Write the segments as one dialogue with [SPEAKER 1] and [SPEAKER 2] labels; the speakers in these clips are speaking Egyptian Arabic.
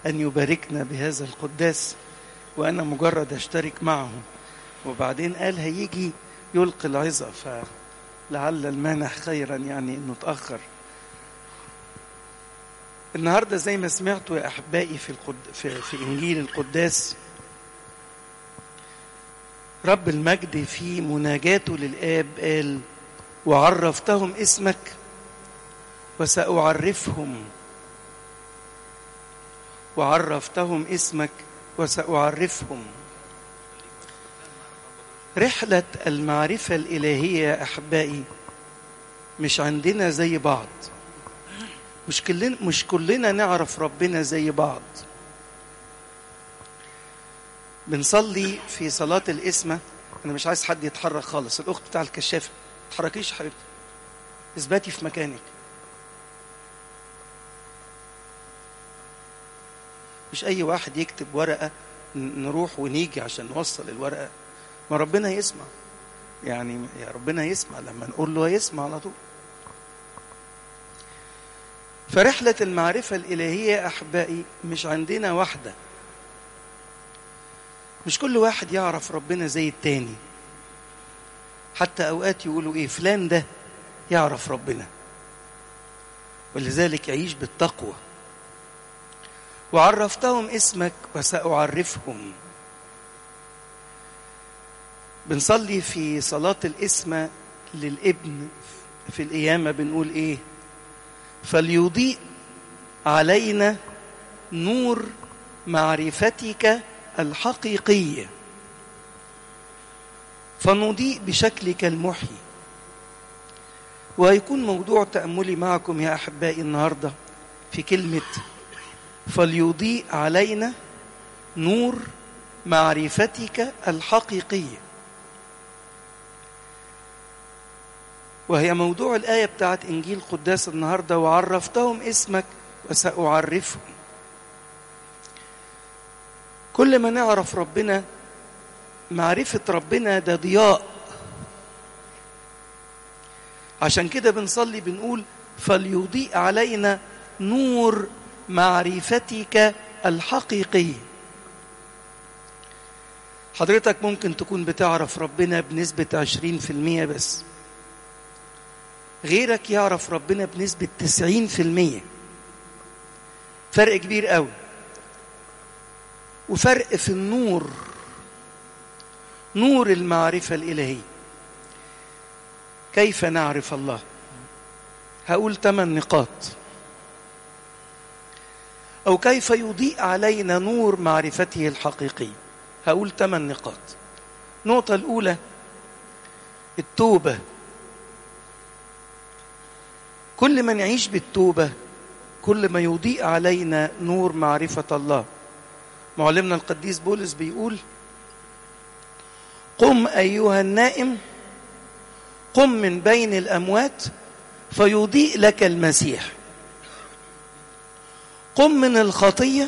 [SPEAKER 1] أن يباركنا بهذا القداس وأنا مجرد أشترك معه وبعدين قال هيجي يلقي العظة فلعل المانح خيرا يعني أنه تأخر النهارده زي ما سمعتوا يا أحبائي في, القد... في... في إنجيل القداس رب المجد في مناجاته للآب قال وعرفتهم اسمك وسأعرفهم وعرفتهم اسمك وسأعرفهم رحلة المعرفة الإلهية يا أحبائي مش عندنا زي بعض مش كلنا مش كلنا نعرف ربنا زي بعض بنصلي في صلاة الإسمة أنا مش عايز حد يتحرك خالص الأخت بتاع الكشافة ما تتحركيش يا حبيبتي اثبتي في مكانك مش أي واحد يكتب ورقة نروح ونيجي عشان نوصل الورقة ما ربنا يسمع يعني يا ربنا يسمع لما نقول له يسمع على طول فرحلة المعرفة الإلهية أحبائي مش عندنا واحدة مش كل واحد يعرف ربنا زي التاني حتى أوقات يقولوا إيه فلان ده يعرف ربنا ولذلك يعيش بالتقوى وعرفتهم اسمك وسأعرفهم بنصلي في صلاة الإسمة للابن في القيامة بنقول إيه فليضيء علينا نور معرفتك الحقيقية فنضيء بشكلك المحيي وهيكون موضوع تأملي معكم يا أحبائي النهاردة في كلمة فليضيء علينا نور معرفتك الحقيقيه وهي موضوع الآية بتاعت إنجيل قداس النهاردة وعرفتهم اسمك وسأعرفهم كل ما نعرف ربنا معرفة ربنا ده ضياء عشان كده بنصلي بنقول فليضيء علينا نور معرفتك الحقيقية حضرتك ممكن تكون بتعرف ربنا بنسبة عشرين في المية بس غيرك يعرف ربنا بنسبة تسعين في المية فرق كبير قوي وفرق في النور نور المعرفة الإلهية كيف نعرف الله هقول ثمان نقاط أو كيف يضيء علينا نور معرفته الحقيقية هقول ثمان نقاط النقطة الأولى التوبة كل ما نعيش بالتوبة كل ما يضيء علينا نور معرفة الله معلمنا القديس بولس بيقول قم أيها النائم قم من بين الأموات فيضيء لك المسيح قم من الخطية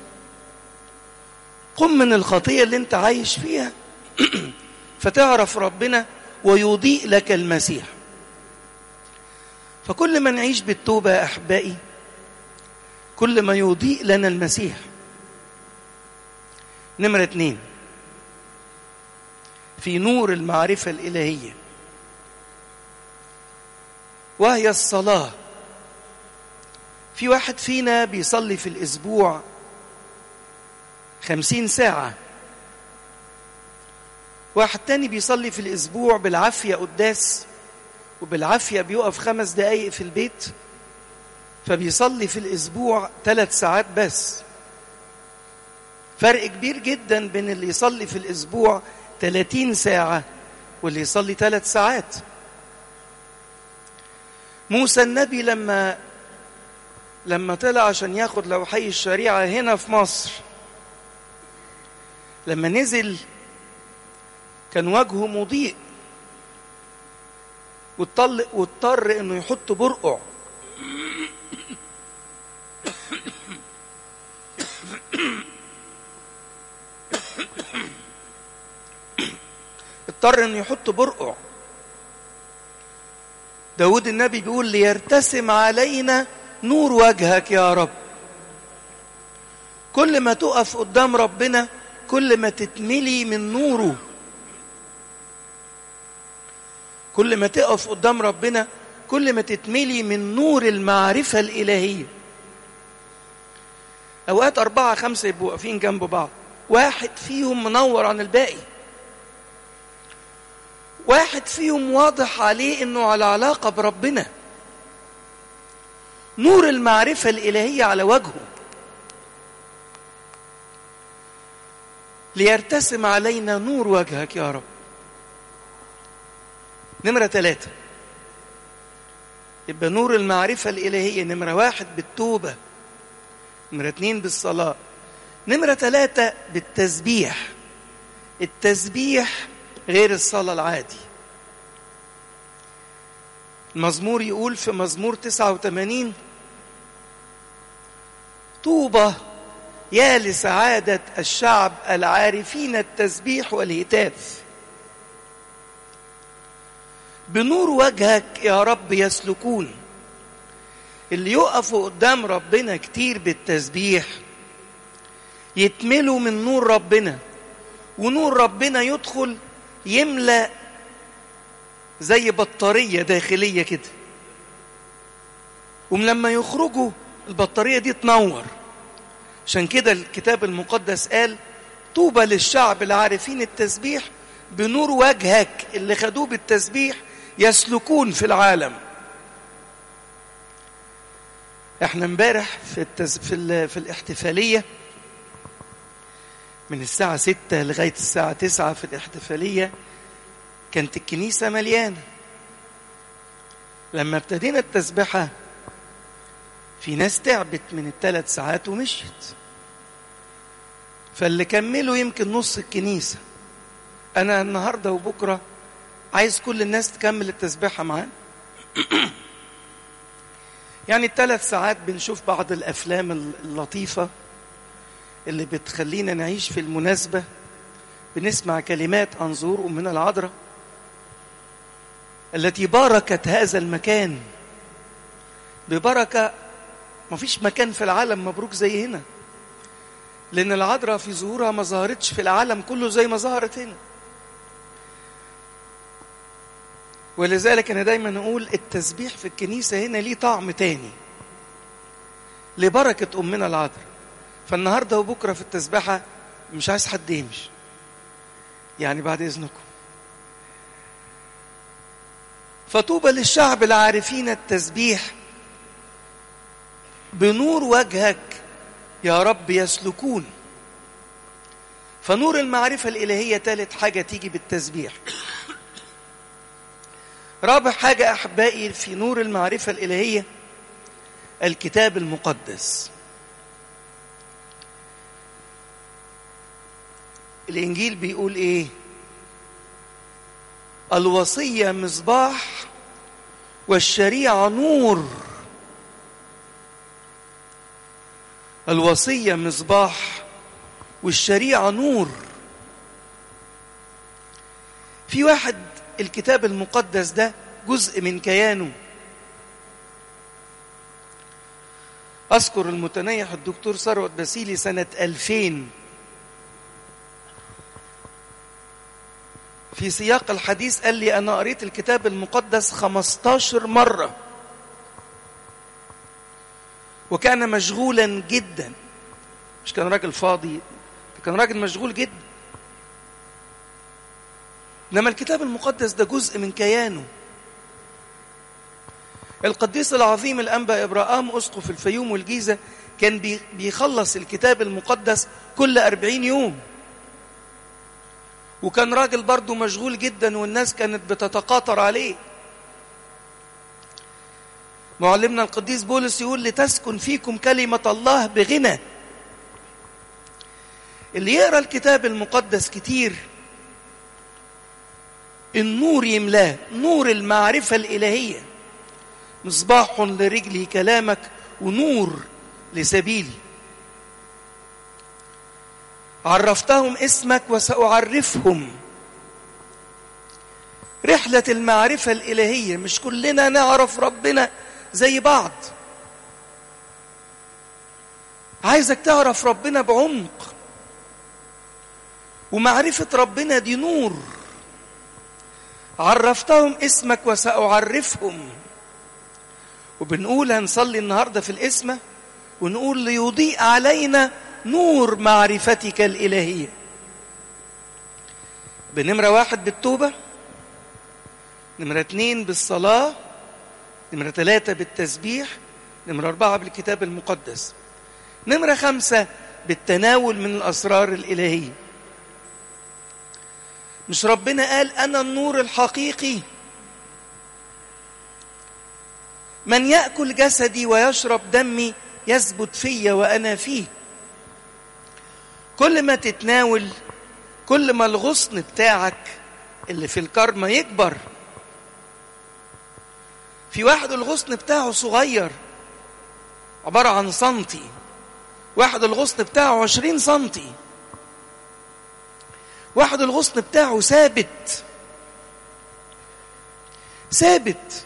[SPEAKER 1] قم من الخطية اللي انت عايش فيها فتعرف ربنا ويضيء لك المسيح فكل ما نعيش بالتوبة يا أحبائي كل ما يضيء لنا المسيح نمرة اتنين في نور المعرفة الإلهية وهي الصلاة في واحد فينا بيصلي في الأسبوع خمسين ساعة واحد تاني بيصلي في الأسبوع بالعافية قداس وبالعافية بيقف خمس دقايق في البيت فبيصلي في الأسبوع ثلاث ساعات بس فرق كبير جدا بين اللي يصلي في الأسبوع 30 ساعة واللي يصلي ثلاث ساعات موسى النبي لما لما طلع عشان ياخد لوحي الشريعة هنا في مصر لما نزل كان وجهه مضيء واضطر واضطر انه يحط برقع اضطر انه يحط برقع داود النبي بيقول ليرتسم علينا نور وجهك يا رب كل ما تقف قدام ربنا كل ما تتملي من نوره كل ما تقف قدام ربنا كل ما تتملي من نور المعرفة الإلهية أوقات أربعة خمسة يبقوا واقفين جنب بعض واحد فيهم منور عن الباقي واحد فيهم واضح عليه انه على علاقة بربنا نور المعرفة الإلهية على وجهه ليرتسم علينا نور وجهك يا رب نمرة ثلاثة يبقى نور المعرفة الإلهية نمرة واحد بالتوبة نمرة اتنين بالصلاة نمرة ثلاثة بالتسبيح التسبيح غير الصلاة العادي المزمور يقول في مزمور 89 طوبى يا لسعادة الشعب العارفين التسبيح والهتاف بنور وجهك يا رب يسلكون اللي يقفوا قدام ربنا كتير بالتسبيح يتملوا من نور ربنا ونور ربنا يدخل يملأ زي بطارية داخلية كده ولما يخرجوا البطارية دي تنور عشان كده الكتاب المقدس قال طوبى للشعب العارفين التسبيح بنور وجهك اللي خدوه بالتسبيح يسلكون في العالم احنا امبارح في التز... في, ال... في الاحتفاليه من الساعة ستة لغاية الساعة تسعة في الاحتفالية كانت الكنيسة مليانة لما ابتدينا التسبحة في ناس تعبت من الثلاث ساعات ومشيت فاللي كملوا يمكن نص الكنيسة أنا النهاردة وبكرة عايز كل الناس تكمل التسبيحة معانا يعني الثلاث ساعات بنشوف بعض الأفلام اللطيفة اللي بتخلينا نعيش في المناسبة بنسمع كلمات أنظور أمنا العذراء التي باركت هذا المكان ببركة ما فيش مكان في العالم مبروك زي هنا لأن العذراء في ظهورها ما ظهرتش في العالم كله زي ما ظهرت هنا ولذلك أنا دايما أقول التسبيح في الكنيسة هنا ليه طعم تاني لبركة أمنا العذراء فالنهاردة وبكرة في التسبحة مش عايز حد يمشي يعني بعد إذنكم فطوبى للشعب العارفين التسبيح بنور وجهك يا رب يسلكون فنور المعرفة الإلهية ثالث حاجة تيجي بالتسبيح رابع حاجة أحبائي في نور المعرفة الإلهية الكتاب المقدس الإنجيل بيقول إيه الوصية مصباح والشريعة نور الوصية مصباح والشريعة نور في واحد الكتاب المقدس ده جزء من كيانه أذكر المتنيح الدكتور ثروت باسيلي سنة 2000 في سياق الحديث قال لي أنا قريت الكتاب المقدس 15 مرة وكان مشغولا جدا مش كان راجل فاضي كان راجل مشغول جدا انما الكتاب المقدس ده جزء من كيانه القديس العظيم الانبا ابراهام اسقف الفيوم والجيزه كان بيخلص الكتاب المقدس كل أربعين يوم وكان راجل برضه مشغول جدا والناس كانت بتتقاطر عليه معلمنا القديس بولس يقول لتسكن فيكم كلمة الله بغنى اللي يقرأ الكتاب المقدس كتير النور يملاه نور المعرفة الإلهية مصباح لرجلي كلامك ونور لسبيلي عرفتهم اسمك وسأعرفهم رحلة المعرفة الإلهية مش كلنا نعرف ربنا زي بعض عايزك تعرف ربنا بعمق ومعرفة ربنا دي نور عرفتهم اسمك وسأعرفهم وبنقول هنصلي النهاردة في الاسمة ونقول ليضيء علينا نور معرفتك الإلهية بنمرة واحد بالتوبة نمرة اتنين بالصلاة نمرة ثلاثة بالتسبيح نمرة أربعة بالكتاب المقدس نمرة خمسة بالتناول من الأسرار الإلهية مش ربنا قال أنا النور الحقيقي من يأكل جسدي ويشرب دمي يثبت في وأنا فيه كل ما تتناول كل ما الغصن بتاعك اللي في الكرمة يكبر في واحد الغصن بتاعه صغير عبارة عن سنتي واحد الغصن بتاعه عشرين سنتي واحد الغصن بتاعه ثابت ثابت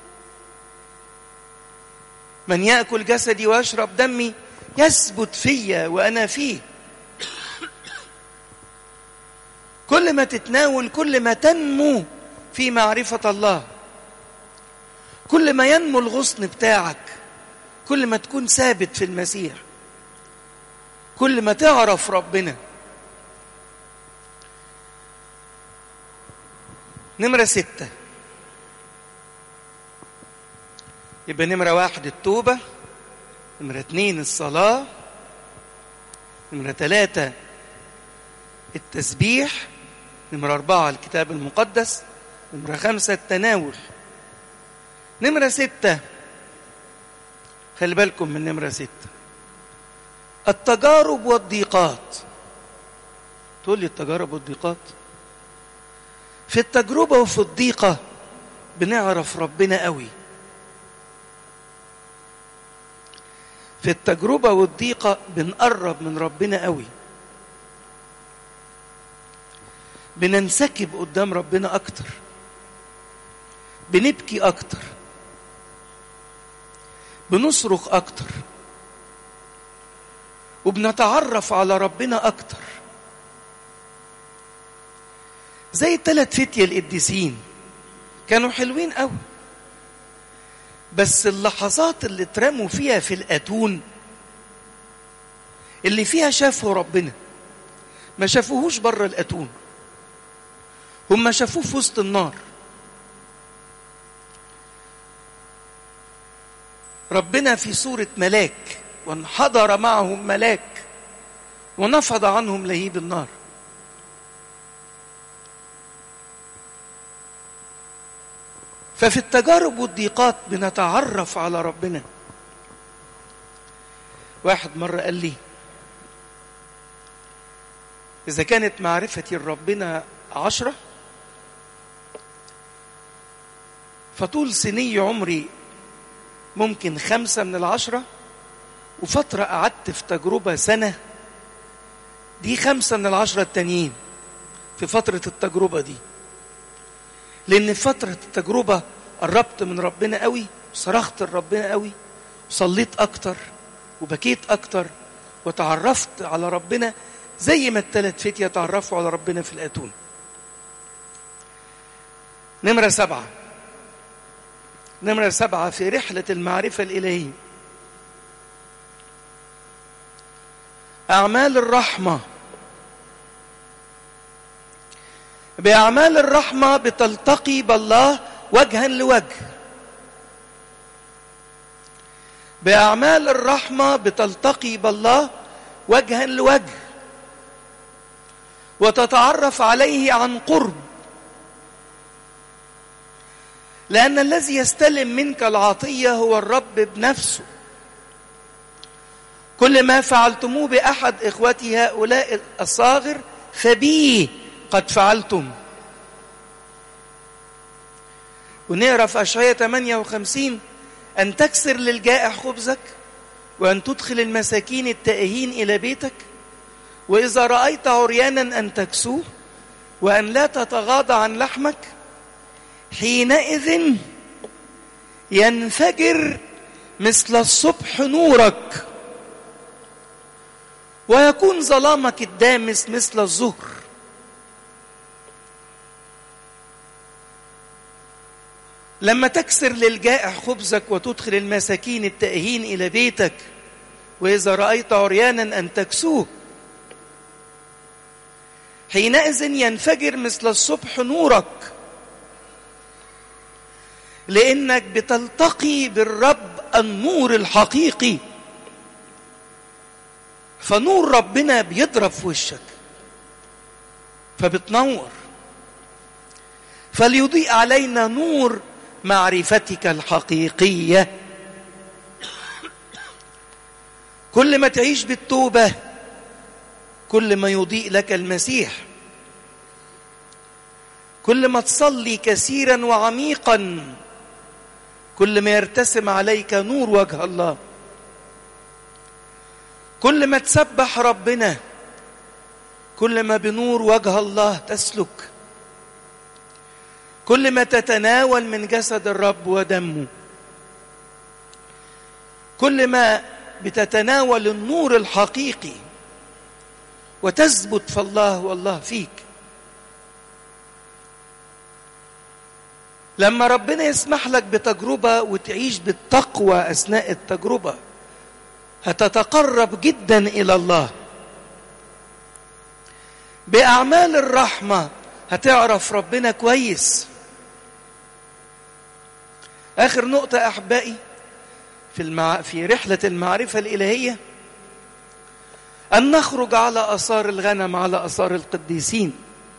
[SPEAKER 1] من يأكل جسدي ويشرب دمي يثبت فيا وأنا فيه كل ما تتناول كل ما تنمو في معرفة الله كل ما ينمو الغصن بتاعك كل ما تكون ثابت في المسيح كل ما تعرف ربنا نمرة ستة يبقى نمرة واحد التوبة نمرة اتنين الصلاة نمرة ثلاثة التسبيح نمرة أربعة الكتاب المقدس نمرة خمسة التناول نمرة ستة خلي بالكم من نمرة ستة التجارب والضيقات تقول لي التجارب والضيقات في التجربة وفي الضيقة بنعرف ربنا قوي في التجربة والضيقة بنقرب من ربنا قوي بننسكب قدام ربنا أكتر بنبكي أكتر بنصرخ أكتر وبنتعرف على ربنا أكتر زي الثلاث فتية القديسين كانوا حلوين قوي بس اللحظات اللي اترموا فيها في الأتون اللي فيها شافوا ربنا ما شافوهوش بره الأتون هم شافوه في وسط النار ربنا في صورة ملاك وانحدر معهم ملاك ونفض عنهم لهيب النار ففي التجارب والضيقات بنتعرف على ربنا واحد مرة قال لي إذا كانت معرفتي لربنا عشرة فطول سني عمري ممكن خمسة من العشرة وفترة قعدت في تجربة سنة دي خمسة من العشرة التانيين في فترة التجربة دي لأن في فترة التجربة قربت من ربنا قوي وصرخت لربنا قوي وصليت أكتر وبكيت أكتر وتعرفت على ربنا زي ما التلات فتية تعرفوا على ربنا في الأتون نمرة سبعة نمرة سبعة في رحلة المعرفة الإلهية أعمال الرحمة بأعمال الرحمة بتلتقي بالله وجها لوجه بأعمال الرحمة بتلتقي بالله وجها لوجه وتتعرف عليه عن قرب لأن الذي يستلم منك العطية هو الرب بنفسه كل ما فعلتموه بأحد إخوتي هؤلاء الصاغر فبيه قد فعلتم ونقرا في اشعياء 58 ان تكسر للجائع خبزك وان تدخل المساكين التائهين الى بيتك واذا رايت عريانا ان تكسوه وان لا تتغاضى عن لحمك حينئذ ينفجر مثل الصبح نورك ويكون ظلامك الدامس مثل الظهر لما تكسر للجائع خبزك وتدخل المساكين التائهين الى بيتك واذا رايت عريانا ان تكسوه حينئذ ينفجر مثل الصبح نورك لانك بتلتقي بالرب النور الحقيقي فنور ربنا بيضرب في وشك فبتنور فليضيء علينا نور معرفتك الحقيقيه كل ما تعيش بالتوبه كل ما يضيء لك المسيح كل ما تصلي كثيرا وعميقا كل ما يرتسم عليك نور وجه الله كل ما تسبح ربنا كل ما بنور وجه الله تسلك كل ما تتناول من جسد الرب ودمه كل ما بتتناول النور الحقيقي وتثبت في الله والله فيك لما ربنا يسمح لك بتجربة وتعيش بالتقوى أثناء التجربة هتتقرب جدا إلى الله بأعمال الرحمة هتعرف ربنا كويس آخر نقطة أحبائي في, المع... في رحلة المعرفة الإلهية أن نخرج على أثار الغنم على أثار القديسين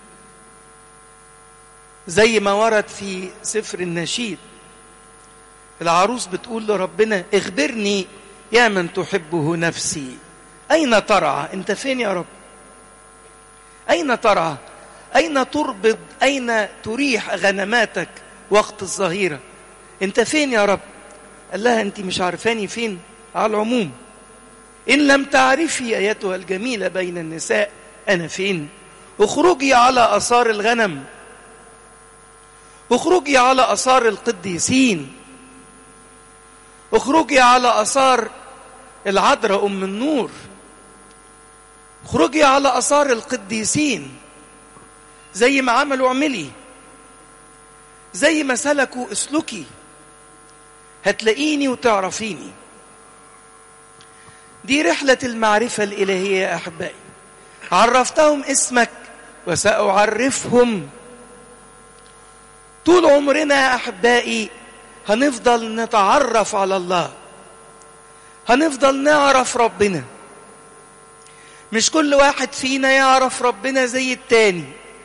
[SPEAKER 1] زي ما ورد في سفر النشيد العروس بتقول لربنا اخبرني يا من تحبه نفسي أين ترعى أنت فين يا رب أين ترعى أين تربض أين تريح غنماتك وقت الظهيرة أنت فين يا رب قال لها أنت مش عارفاني فين على العموم إن لم تعرفي أيتها الجميلة بين النساء أنا فين اخرجي على أثار الغنم اخرجي على اثار القديسين اخرجي على اثار العذراء ام النور اخرجي على اثار القديسين زي ما عملوا اعملي زي ما سلكوا اسلكي هتلاقيني وتعرفيني دي رحلة المعرفة الإلهية يا أحبائي عرفتهم اسمك وسأعرفهم طول عمرنا يا احبائي هنفضل نتعرف على الله هنفضل نعرف ربنا مش كل واحد فينا يعرف ربنا زي التاني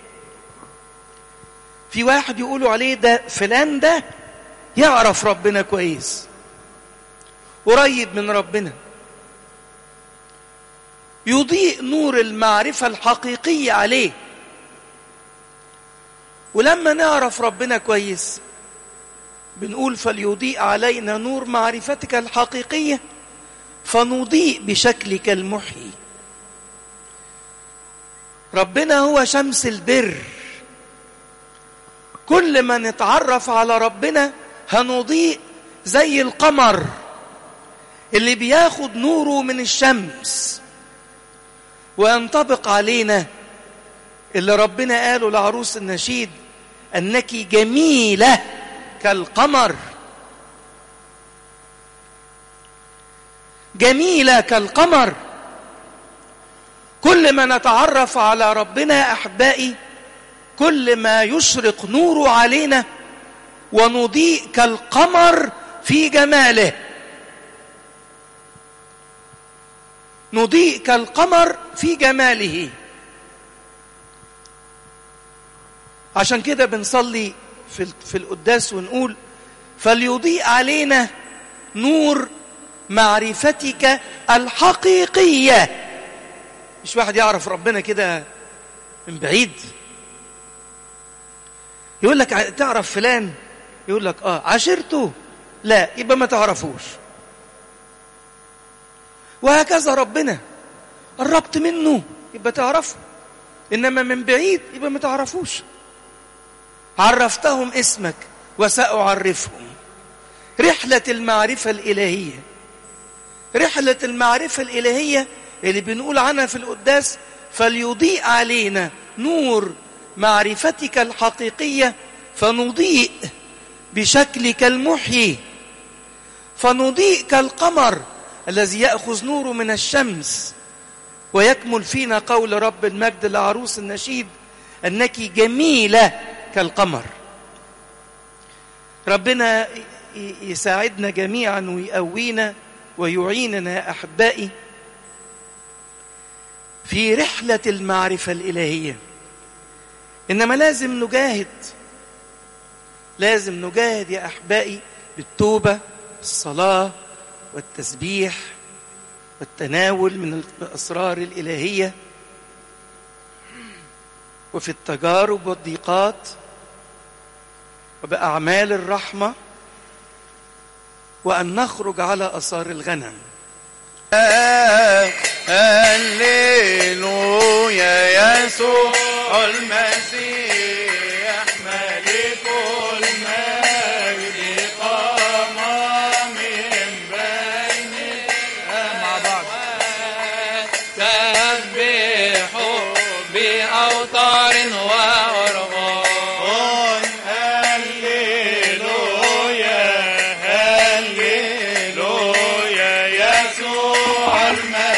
[SPEAKER 1] في واحد يقولوا عليه ده فلان ده يعرف ربنا كويس قريب من ربنا يضيء نور المعرفة الحقيقية عليه ولما نعرف ربنا كويس بنقول فليضيء علينا نور معرفتك الحقيقية فنضيء بشكلك المحيي ربنا هو شمس البر كل ما نتعرف على ربنا هنضيء زي القمر اللي بياخد نوره من الشمس وينطبق علينا اللي ربنا قاله لعروس النشيد انك جميله كالقمر جميله كالقمر كل ما نتعرف على ربنا يا احبائي كل ما يشرق نوره علينا ونضيء كالقمر في جماله نضيء كالقمر في جماله عشان كده بنصلي في في القداس ونقول فليضيء علينا نور معرفتك الحقيقيه مش واحد يعرف ربنا كده من بعيد يقول لك تعرف فلان يقول لك اه عشرته لا يبقى ما تعرفوش وهكذا ربنا قربت منه يبقى تعرفه انما من بعيد يبقى ما تعرفوش عرفتهم اسمك وسأعرفهم رحلة المعرفة الإلهية رحلة المعرفة الإلهية اللي بنقول عنها في القداس فليضيء علينا نور معرفتك الحقيقية فنضيء بشكلك المحيي فنضيء كالقمر الذي يأخذ نوره من الشمس ويكمل فينا قول رب المجد لعروس النشيد أنك جميلة كالقمر ربنا يساعدنا جميعا ويقوينا ويعيننا يا أحبائي في رحلة المعرفة الإلهية إنما لازم نجاهد لازم نجاهد يا أحبائي بالتوبة الصلاة والتسبيح والتناول من الأسرار الإلهية وفي التجارب والضيقات وبأعمال الرحمة وأن نخرج على أثار الغنم
[SPEAKER 2] هللويا يسوع المسيح ملك المجد قام من بين مع بعض سبحوا بأوتار وأرغام هللويا هللويا يسوع المسيح